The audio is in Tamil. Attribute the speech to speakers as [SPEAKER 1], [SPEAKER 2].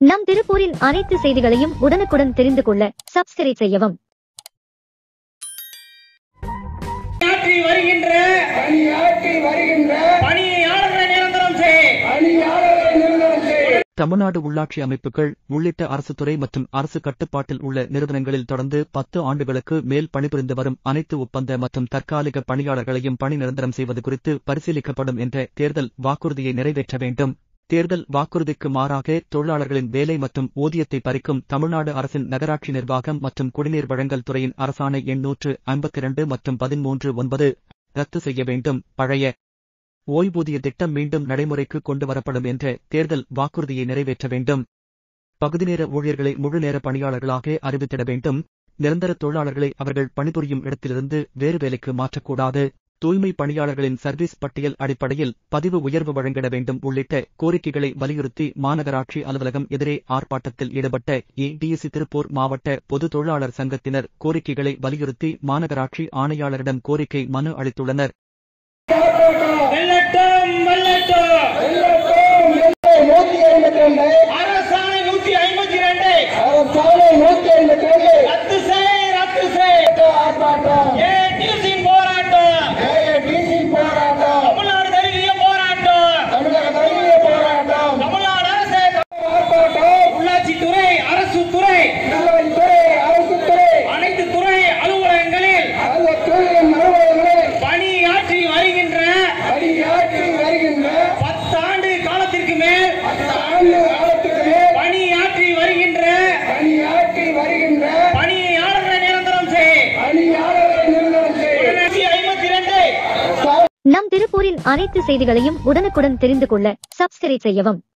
[SPEAKER 1] நம் திருப்பூரின் அனைத்து செய்திகளையும் உடனுக்குடன் தெரிந்து கொள்ள சப்ஸ்கிரைப் செய்யவும்
[SPEAKER 2] பணியாற்றி வருகின்ற
[SPEAKER 3] பணியாற்றி வருகின்ற
[SPEAKER 2] பணியாளர்களை நிரந்தரம் செய்
[SPEAKER 3] பணியாளரை நிறுவனம் செய்
[SPEAKER 4] தமிழ்நாடு உள்ளாட்சி அமைப்புகள் உள்ளிட்ட அரசுத் துறை மற்றும் அரசு கட்டுப்பாட்டில் உள்ள நிறுவனங்களில் தொடர்ந்து பத்து ஆண்டுகளுக்கு மேல் பணிபுரிந்து வரும் அனைத்து ஒப்பந்த மற்றும் தற்காலிக பணியாளர்களையும் பணி நிரந்தரம் செய்வது குறித்து பரிசீலிக்கப்படும் என்ற தேர்தல் வாக்குறுதியை நிறைவேற்ற வேண்டும் தேர்தல் வாக்குறுதிக்கு மாறாக தொழிலாளர்களின் வேலை மற்றும் ஊதியத்தை பறிக்கும் தமிழ்நாடு அரசின் நகராட்சி நிர்வாகம் மற்றும் குடிநீர் வழங்கல் துறையின் அரசாணை எண்ணூற்று ஐம்பத்தி இரண்டு மற்றும் பதிமூன்று ஒன்பது ரத்து செய்ய வேண்டும் பழைய ஓய்வூதிய திட்டம் மீண்டும் நடைமுறைக்கு கொண்டு வரப்படும் என்ற தேர்தல் வாக்குறுதியை நிறைவேற்ற வேண்டும் பகுதிநேர ஊழியர்களை முழுநேர பணியாளர்களாக அறிவித்திட வேண்டும் நிரந்தர தொழிலாளர்களை அவர்கள் பணிபுரியும் இடத்திலிருந்து வேறு வேலைக்கு மாற்றக்கூடாது தூய்மை பணியாளர்களின் சர்வீஸ் பட்டியல் அடிப்படையில் பதிவு உயர்வு வழங்கிட வேண்டும் உள்ளிட்ட கோரிக்கைகளை வலியுறுத்தி மாநகராட்சி அலுவலகம் எதிரே ஆர்ப்பாட்டத்தில் ஈடுபட்ட ஏடிஎஸ்சி திருப்பூர் மாவட்ட பொது தொழிலாளர் சங்கத்தினர் கோரிக்கைகளை வலியுறுத்தி மாநகராட்சி ஆணையாளரிடம் கோரிக்கை மனு அளித்துள்ளனர்
[SPEAKER 2] வெல்லட்டும் வெல்லட்டும்
[SPEAKER 3] நூத்தி ஐம்பத்தி ரெண்டு
[SPEAKER 2] அரசாணை நூத்தி ஐம்பத்தி ரெண்டு
[SPEAKER 3] அரசாணை நூத்தி ஐம்பத்தி ரெண்டு
[SPEAKER 2] ரத்து செய் ரத்து செய்
[SPEAKER 3] ஆர்ப்பாட்டம்
[SPEAKER 2] ஏடிசி போராட்டம்
[SPEAKER 3] ஏஐடிசி போராட்டம்
[SPEAKER 2] தமிழ்நாடு தருவிய போராட்டம்
[SPEAKER 3] தமிழக தழுவிய போராட்டம்
[SPEAKER 2] தமிழ்நாடு அரசு
[SPEAKER 3] ஆர்ப்பாட்டம்
[SPEAKER 2] உள்ளாட்சித்துறை அரசு துறை
[SPEAKER 3] நிர்வாகத்துறை அரசுத்துறை
[SPEAKER 2] அனைத்து துறை அலுவலகங்களில்
[SPEAKER 3] அந்த துறையின் அலுவலர்களை
[SPEAKER 2] பணியாற்றி வருகின்ற
[SPEAKER 3] பணியாற்றி வருகின்ற
[SPEAKER 2] பத்தாண்டு காலத்திற்கு மேல்
[SPEAKER 3] ஆண்டு காலத்துக்கு மேல்
[SPEAKER 2] பணியாற்றி வருகின்ற
[SPEAKER 3] பணியாற்றி வருகின்ற
[SPEAKER 2] பணியாளர்களை நிரந்தரம் செய்
[SPEAKER 3] பணியாளரை நிறுவனம் செய்
[SPEAKER 2] ஐம்பத்தி ரெண்டு
[SPEAKER 1] நம் திருப்பூரின் அனைத்து செய்திகளையும் உடனுக்குடன் தெரிந்து கொள்ள சப்ஸ்கிரைப் செய்யவும்